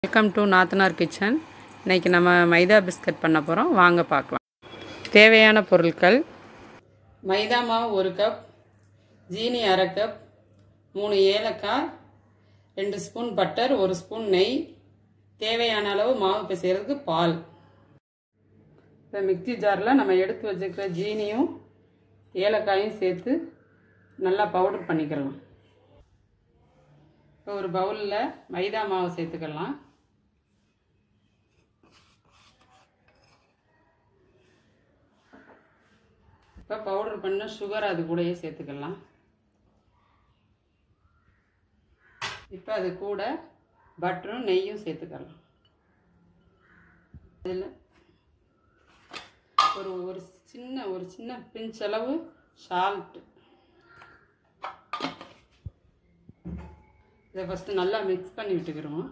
welcome to நாத்தனார் kitchen இன்றைக்கி நம்ம மைதா பிஸ்கட் பண்ண போகிறோம் வாங்க பார்க்கலாம் தேவையான பொருட்கள் மைதா மாவு ஒரு கப் ஜீனி அரை கப் மூணு ஏலக்காய் ரெண்டு ஸ்பூன் பட்டர் ஒரு ஸ்பூன் நெய் தேவையான அளவு மாவு பிசைகிறதுக்கு பால் இந்த மிக்சி ஜாரில் நம்ம எடுத்து வச்சுருக்கிற ஜீனியும் ஏலக்காயும் சேர்த்து நல்லா பவுடர் பண்ணிக்கலாம் இப்போ ஒரு பவுலில் மைதா மாவு சேர்த்துக்கலாம் இப்போ பவுடர் பண்ண சுகர் அது கூடயே சேர்த்துக்கலாம் இப்போ அது கூட பட்டரும் நெய்யும் சேர்த்துக்கலாம் இதில் ஒரு ஒரு சின்ன ஒரு சின்ன பிஞ்ச் அளவு சால்ட்டு இதை ஃபஸ்ட்டு நல்லா மிக்ஸ் பண்ணி விட்டுக்கிறோம்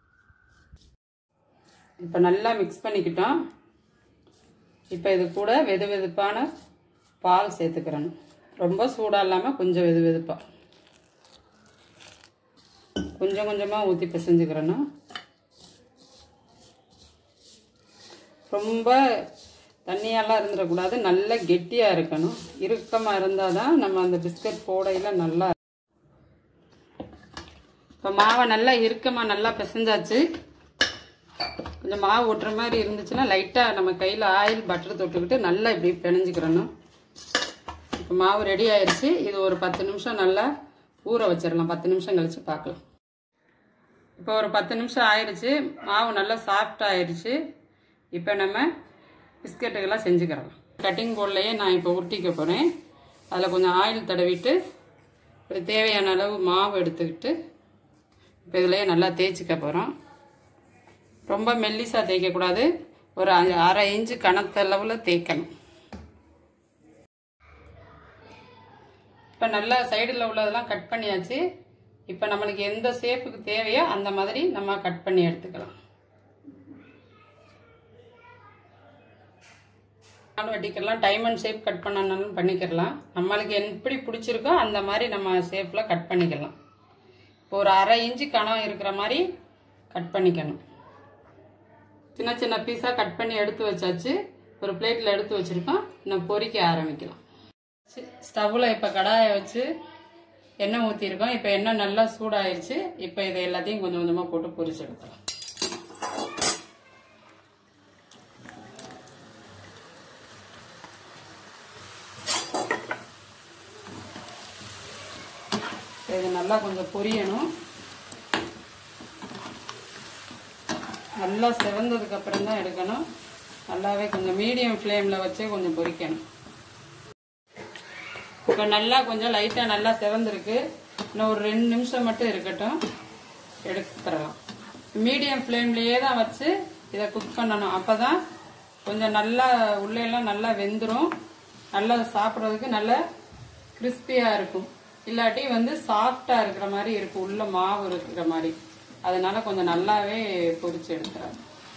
இப்போ நல்லா மிக்ஸ் பண்ணிக்கிட்டோம் இப்போ இது கூட வெது வெதுப்பான பால் சேர்த்துக்கிறேன் ரொம்ப சூடாக இல்லாமல் கொஞ்சம் வெது வெதுப்பாக கொஞ்சம் கொஞ்சமாக ஊற்றி பிசைஞ்சுக்கிறேன்னு ரொம்ப தண்ணியெல்லாம் இருந்துடக்கூடாது நல்ல கெட்டியாக இருக்கணும் இறுக்கமாக இருந்தால் தான் நம்ம அந்த பிஸ்கட் போடையில் நல்லா இப்போ மாவை நல்லா இறுக்கமாக நல்லா பிசைஞ்சாச்சு கொஞ்சம் மாவு ஒட்டுற மாதிரி இருந்துச்சுன்னா லைட்டாக நம்ம கையில் ஆயில் பட்டர் தொட்டுக்கிட்டு நல்லா இப்படி பிணைஞ்சிக்கிறணும் இப்போ மாவு ரெடி ஆயிடுச்சு இது ஒரு பத்து நிமிஷம் நல்லா ஊற வச்சிடலாம் பத்து நிமிஷம் கழித்து பார்க்கலாம் இப்போ ஒரு பத்து நிமிஷம் ஆயிடுச்சு மாவு நல்லா சாஃப்ட் ஆயிடுச்சு இப்போ நம்ம பிஸ்கெட்டுகள்லாம் செஞ்சுக்கிறோம் கட்டிங் போர்ட்லேயே நான் இப்போ உருட்டிக்க போகிறேன் அதில் கொஞ்சம் ஆயில் தடவிட்டு ஒரு தேவையான அளவு மாவு எடுத்துக்கிட்டு இப்போ இதுலேயே நல்லா தேய்ச்சிக்க போகிறோம் ரொம்ப மெல்லிசாக தேய்க்கக்கூடாது ஒரு அஞ்சு அரை இன்ச்சு கணத்தளவில் தேய்க்கணும் இப்போ நல்லா சைடில் உள்ளதெல்லாம் கட் பண்ணியாச்சு இப்போ நம்மளுக்கு எந்த ஷேப்புக்கு தேவையோ அந்த மாதிரி நம்ம கட் பண்ணி எடுத்துக்கலாம் நானும் வெட்டிக்கலாம் டைமண்ட் ஷேப் கட் பண்ணனாலும் பண்ணிக்கிறலாம் நம்மளுக்கு எப்படி பிடிச்சிருக்கோ அந்த மாதிரி நம்ம ஷேப்பில் கட் பண்ணிக்கலாம் இப்போ ஒரு அரை இன்ச்சு கனம் இருக்கிற மாதிரி கட் பண்ணிக்கணும் சின்ன சின்ன பீஸாக கட் பண்ணி எடுத்து வச்சாச்சு ஒரு பிளேட்டில் எடுத்து வச்சுருக்கோம் இன்னும் பொரிக்க ஆரம்பிக்கலாம் ஸ்டவ்வில் இப்போ கடாயை வச்சு எண்ணெய் ஊற்றிருக்கோம் இப்போ எண்ணெய் நல்லா சூடாயிருச்சு இப்போ இதை எல்லாத்தையும் கொஞ்சம் கொஞ்சமாக போட்டு பொரிச்சு எடுக்கலாம் இது நல்லா கொஞ்சம் பொரியணும் நல்லா செவந்ததுக்கு அப்புறம் தான் எடுக்கணும் நல்லாவே கொஞ்சம் மீடியம் ஃப்ளேமில் வச்சே கொஞ்சம் பொரிக்கணும் இப்போ நல்லா கொஞ்சம் லைட்டாக நல்லா செவந்திருக்கு இன்னும் ஒரு ரெண்டு நிமிஷம் மட்டும் இருக்கட்டும் எடுத்துடலாம் மீடியம் ஃப்ளேம்லேயே தான் வச்சு இதை குக் பண்ணணும் அப்போ தான் கொஞ்சம் நல்லா உள்ளேலாம் நல்லா வெந்துடும் நல்லா சாப்பிட்றதுக்கு நல்லா கிறிஸ்பியாக இருக்கும் இல்லாட்டி வந்து சாஃப்டாக இருக்கிற மாதிரி இருக்கும் உள்ள மாவு இருக்கிற மாதிரி அதனால கொஞ்சம் நல்லாவே பொரிச்சு எடுத்துறேன்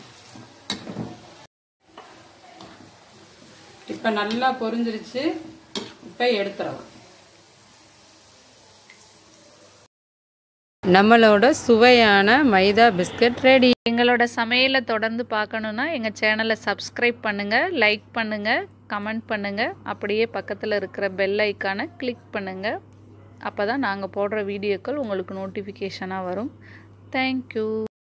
இப்போ நல்லா பொரிஞ்சிருச்சு இப்போ எடுத்துடலாம் நம்மளோட சுவையான மைதா பிஸ்கட் ரெடி எங்களோட சமையலை தொடர்ந்து பார்க்கணுன்னா எங்கள் சேனலை சப்ஸ்கிரைப் பண்ணுங்கள் லைக் பண்ணுங்கள் கமெண்ட் பண்ணுங்கள் அப்படியே பக்கத்தில் இருக்கிற பெல் ஐக்கானை கிளிக் பண்ணுங்கள் அப்போ தான் நாங்கள் போடுற வீடியோக்கள் உங்களுக்கு நோட்டிஃபிகேஷனாக வரும் தேங்க்யூ